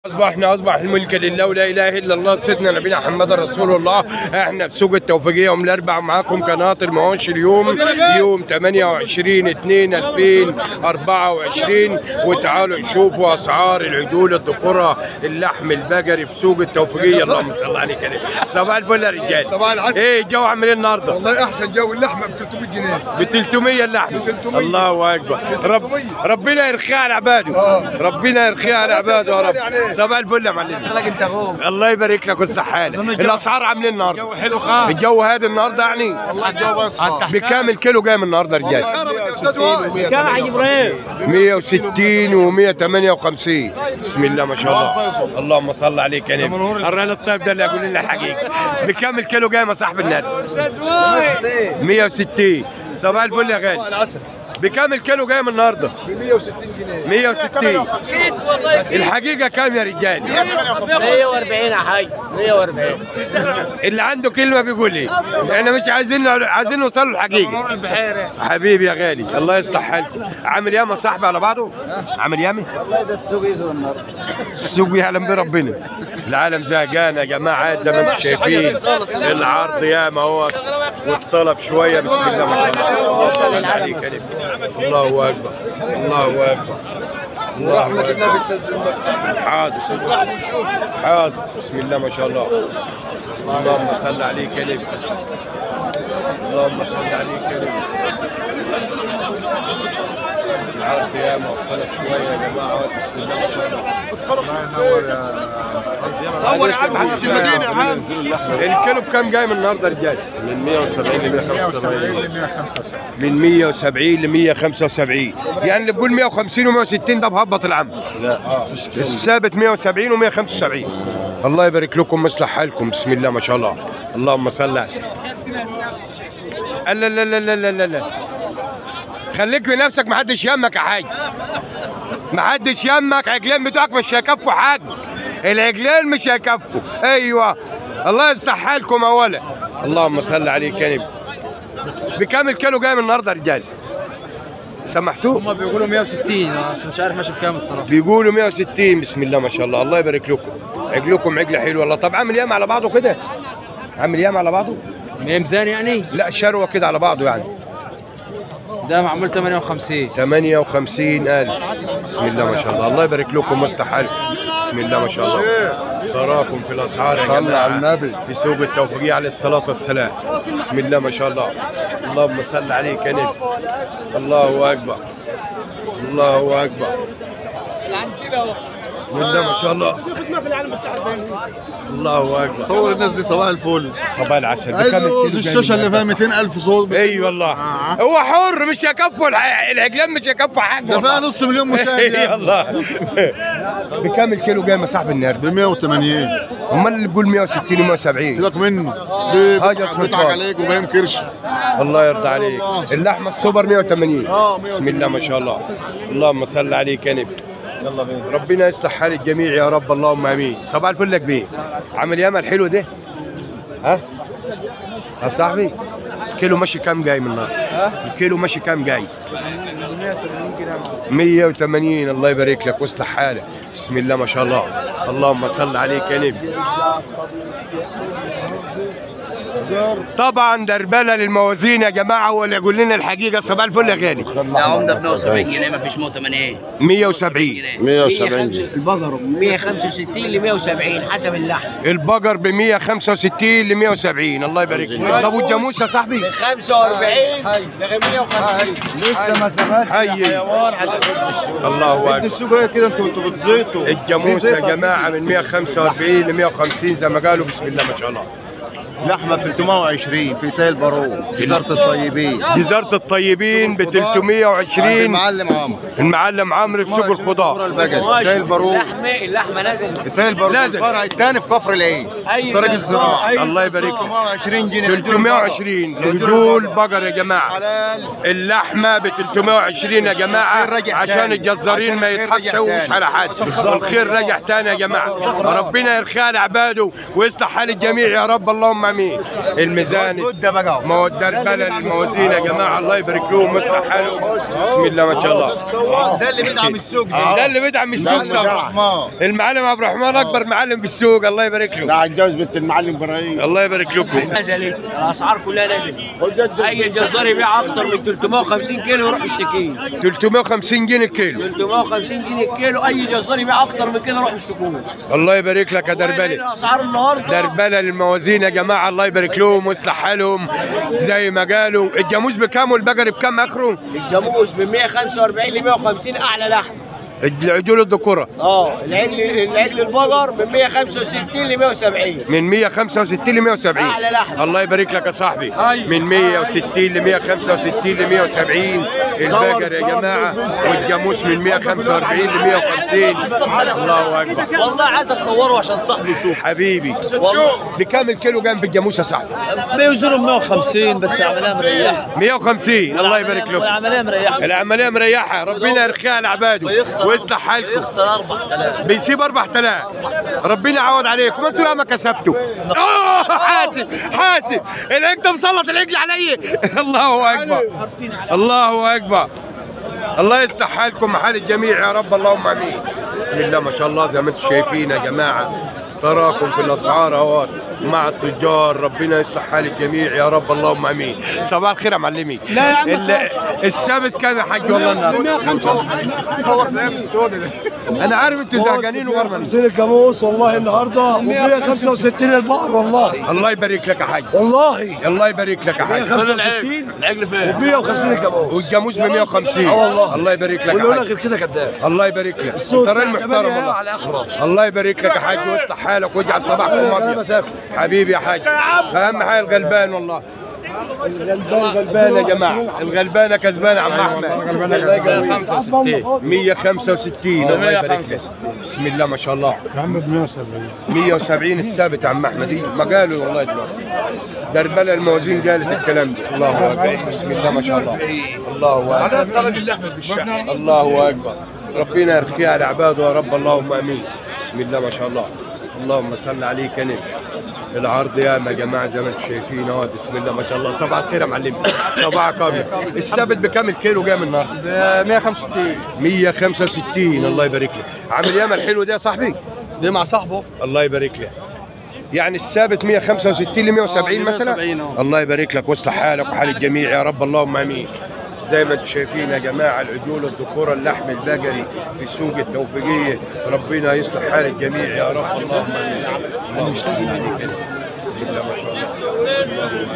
اصبحنا اصبح الملك لله ولا اله الا الله سيدنا نبينا محمد رسول الله احنا في سوق التوفيقيه يوم الاربعاء معاكم قناه المواشي اليوم يوم 28 2 2024 وتعالوا نشوفوا اسعار العجول الذكوره اللحم البقري في سوق التوفيقيه اللهم صل عليك يا نبي. صباح الفل يا رجال صباح العسل. ايه الجو عامل ايه النهارده؟ والله احسن جو اللحمه ب 300 جنيه ب 300 اللحم 300. الله اكبر رب 300. ربنا يرخيها على عباده آه. ربنا يرخيها على عباده يا رب يعني. صباح الفل يا معلم لك انت غوم الله يبارك لك والصحة الاسعار عاملين النهارده الجو حلو خالص. الجو هادي النهارده يعني والله الجو بصحى بكام الكيلو جاي من النهارده رجال يا استاذ وائل كم حاج ابراهيم 160 و158 بسم الله ما شاء الله اللهم صل عليك يا نبي الراجل الطيب ده اللي يقول لنا الحقيقه بكام الكيلو جاي يا صاحب النادي 160 صباح الفل يا غالي العسل بكام الكيلو جاي من النهارده ب 160 جنيه 160 الحقيقه كام يا رجال 140 يا حاج 140 اللي عنده كلمه بيقول ايه احنا مش عايزين عايزين نوصل الحقيقه البحيره حبيبي يا غالي الله يصلح حالكم عامل ياما صاحبي على بعضه عامل يامي والله ده السوق يزور النهارده السوق يعلم بربنا العالم زهقان يا جماعه زي ما انتم شايفين العرض ياما اهو والطلب شويه بسم الله ما شاء الله الله صل عليك يا نبي. الله اكبر الله اكبر الله رحمه اكبر النبي تنزل حاضر حاضر بسم الله ما شاء الله اللهم صل عليك يا نبي اللهم صل عليك يا نبي العرض يا مختلف شويه يا جماعه بسم الله ما شاء الله صور يا عم حدث المدينه يا عم الكيلو بكام جاي من النهارده رجال؟ من 170 ل 175 من 170 ل 175 يعني اللي بيقول 150 و160 ده بهبط العم لا الثابت 170 و 175 الله يبارك لكم ويصلح حالكم بسم الله ما شاء الله اللهم صل على لا لا لا لا لا لا لا خليك بنفسك محدش يهمك يا حاج محدش يهمك عجلين بتوعك مش هيكفوا حاجه العجلين مش هيكفوا ايوه الله يصلح حالكم اولا اللهم صل عليك يا نبي بكام الكيلو جاي من النهارده يا رجال سمحتوه هم بيقولوا 160 بس مش عارف ماشي بكام الصراحه بيقولوا 160 بسم الله ما شاء الله الله يبارك لكم عجلكم عجله حلوه والله طب عامل ياما على بعضه كده عامل ياما على بعضه ميزان يعني لا شروه كده على بعضه يعني ده معمول 58 58000 بسم الله ما شاء الله الله يبارك لكم ويصلح حالكم بسم الله ما شاء الله تراكم في الاسعار صلى على النبي في سوق التوفيقية عليه الصلاة والسلام بسم الله ما شاء الله اللهم صل عليك يا نبي الله اكبر الله اكبر بسم الله ما شاء الله الله اكبر صور الناس دي صباح الفل صباح العسل عايز بكم الكيلو جاي الشاشه من اللي فيها النهاردة؟ 200000 صوت اي والله هو حر مش هيكفوا الع- العجلان مش هيكفوا حاجه ده فيها نص مليون مشاهد اي يا والله بكام الكيلو جاي يا صاحب النهارده؟ ب 180 امال اللي بيقول 160 و170 سيبك منه حاجة اسمها بيضحك طار. عليك وباين كرش الله يرضى عليك اللحمه السوبر 180 آه، بسم الله ما شاء الله اللهم صل عليك يا نبي يلا بينا ربنا يصلح حال الجميع يا رب اللهم امين صباح الفل يا كبير عامل ياما الحلو ده ها يا صاحبي كيلو ماشي كام جاي من النهار الكيلو ماشي كام جاي 180 الله يبارك لك واصلح حالك بسم الله ما شاء الله اللهم صل عليك يا نبي طبعا دربله للموازين يا جماعه هو اللي يقول لنا الحقيقه صباح الفل يا غالي لا عمده ب 170 جنيه ما فيش 180 170 170 جنيه. البقر ب 165 ل 170 حسب اللحم البقر ب 165 ل 170 الله يبارك لك طب والجاموس يا صاحبي 45 ل 150 لسه ما سابهاش حي الله اكبر السوق كده انتوا انتوا بتزيطوا الجاموس يا جماعه من 145 ل 150 زي ما قالوا بسم الله ما شاء الله لحمه ب 320 في تاي البارون جزاره الطيبين جزاره الطيبين ب 320 المعلم عمرو المعلم عمرو في سوق الخضار البقري تاي البارون اللحمه اللحمه نازل تاي البارون لازم. الفرع الثاني في كفر العيس أي طريق ده. الزراعه الله يبارك لك 320 جنيه 320 رجول بقر يا جماعه حلال اللحمه ب 320 يا جماعه الخير رجع عشان تاني. الجزارين عشان ما الخير يضحكش رجع ومش تاني. على حد والخير رجع تاني يا جماعه ربنا يرخي على عباده ويصلح حال الجميع يا رب الله اللهم امين الميزان جدة بقى ما الدربله الموازين يا جماعه الله يبارك لهم ويصلح حالهم بسم الله ما شاء الله ده اللي بيدعم السوق ده ده اللي بيدعم السوق صح المعلم عبد الرحمن اكبر معلم في السوق الله يبارك له ده عجوز بنت المعلم ابراهيم الله يبارك لكم نزلت الاسعار كلها نزلت اي جزار يبيع اكتر من 350 كيلو يروح يشتكيه 350 جنيه الكيلو 350 جنيه الكيلو اي جزار يبيع اكتر من كده يروح يشتكوه الله يبارك لك يا دربله اسعار النهارده دربله للموازين يا جماعه الله يبارك لهم ويصلح حالهم زي ما قالوا الجاموس بكام والبقري بكام اخره الجاموس من 145 ل 150 اعلى لحم العجول الذكوره اه العجل العجل البقر من 165 ل 170 من 165 ل 170 أعلى لحم. الله يبارك لك يا صاحبي من 160 ل 165 ل 170 البقر يا جماعه والجاموس من 145 ل 150 الله اكبر والله عايز اصوره عشان صاحبي يشوف حبيبي بكام الكيلو جنب الجاموس يا صاحبي بيوزنوا 150 بس عملها مريحه 150 الله يبارك لكم العمليه مريحه العمليه مريحه ربنا يرخيها لعباده ويصلح حالكم يخسر 4000 بيسيب 4000 ربنا يعوض عليكم ما انتوا لا ما كسبتوا اوه حاسب حاسب العجل مسلط العجل علي الله اكبر الله اكبر الله يصلح حالكم محل الجميع يا رب اللهم امين بسم الله ما شاء الله زي ما انتم شايفين يا جماعه تراكم في الاسعار اهوت مع التجار ربنا يصلح حال الجميع يا رب اللهم امين صباح الخير يا معلمي لا يا عم السبت كام يا حاج والله النهارده انا عارف انتوا زهقانين وغربانين 50 الجاموس والله النهارده و165 البقر والله الله يبارك لك يا حاج والله الله يبارك لك يا حاج 165 العجل فين؟ و150 الجاموس والجاموس ب 150 اه والله. الله يبارك لك واللي يا يقول لك حاج غير كده كذاب الله يبارك لك انت راجل محترم والله على اخره الله يبارك لك يا حاج ويصلح حالك ويجعل صباحكم غلبة ابيض تاكل حبيبي يا حاج اهم حاجه الغلبان والله الغلبان غلبان يا جماعه الغلبانه كسبانه عم احمد 165 165 الله يبارك لك بسم الله ما شاء الله يا عم ب 170 170 الثابت يا عم احمد ما قالوا والله دلوقتي دربله الموازين قالت الكلام ده الله اكبر بسم الله ما شاء الله الله اكبر على الطلق اللي احمد بالشعر الله اكبر ربنا يرخيها على عباده يا رب اللهم امين بسم الله ما شاء الله اللهم صل عليك يا نبي العرض يا ما جماعه زي ما انتم شايفين اهو بسم الله ما شاء الله صباح الخير يا معلم صباحك ابيض الثابت بكام الكيلو جاي من النهارده؟ 165 165 الله يبارك لك عامل ياما الحلو ده يا صاحبي دي مع صاحبه الله يبارك لك يعني الثابت 165 ل 170 آه، مثلا 170 آه. الله يبارك لك واصلح حالك وحال الجميع يا رب اللهم امين زي ما انتم شايفين يا جماعه العجول الذكوره اللحم البقري في سوق التوفيقيه ربنا يصلح حال الجميع يا رب اللهم امين اللهم صل عليك يا نبي. بسم الله ما شاء الله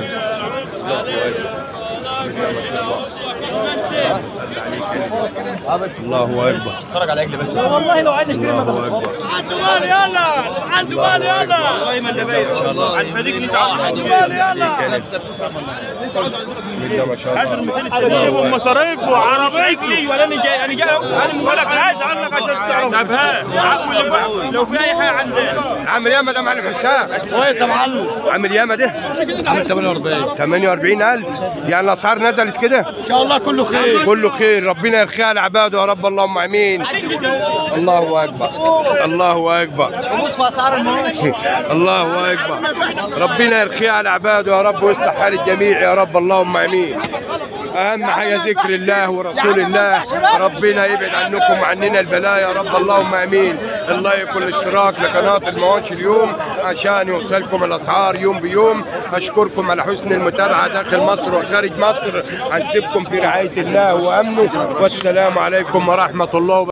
الله اكبر اتفرج على العجل بس والله لو عايز نشتري الله اكبر عنده مال يلا عنده مال يلا والله ما اللي بايع عن فريق اللي عنده مال يلا بسم الله ما شاء الله مصاريف وعربيتي ولا انا جاي انا جاي انا بقول لك انا عايز عنك عشان تعرف طب ها لو في اي حاجه عندنا عامل ياما ده معلم حسام كويس يا معلم عامل ياما ده عامل 48 48000 يعني الاسعار نزلت كده ان شاء الله كله خير كله خير ربنا يرخيها على عباده يا رب اللهم امين الله اكبر الله اكبر موت في اسعار المواشي الله اكبر ربنا يرخيها على عباده يا رب ويصلح حال الجميع يا رب اللهم امين اهم حاجه ذكر الله ورسول الله ربنا يبعد عنكم وعننا البلاء يا رب اللهم امين الله يكون الاشتراك لقناه المواشي اليوم عشان يوصلكم الاسعار يوم بيوم اشكركم على حسن المتابعه داخل مصر وخارج مصر هنسيبكم في رعايه الله وامنه والسلام عليكم ورحمه الله وبركاته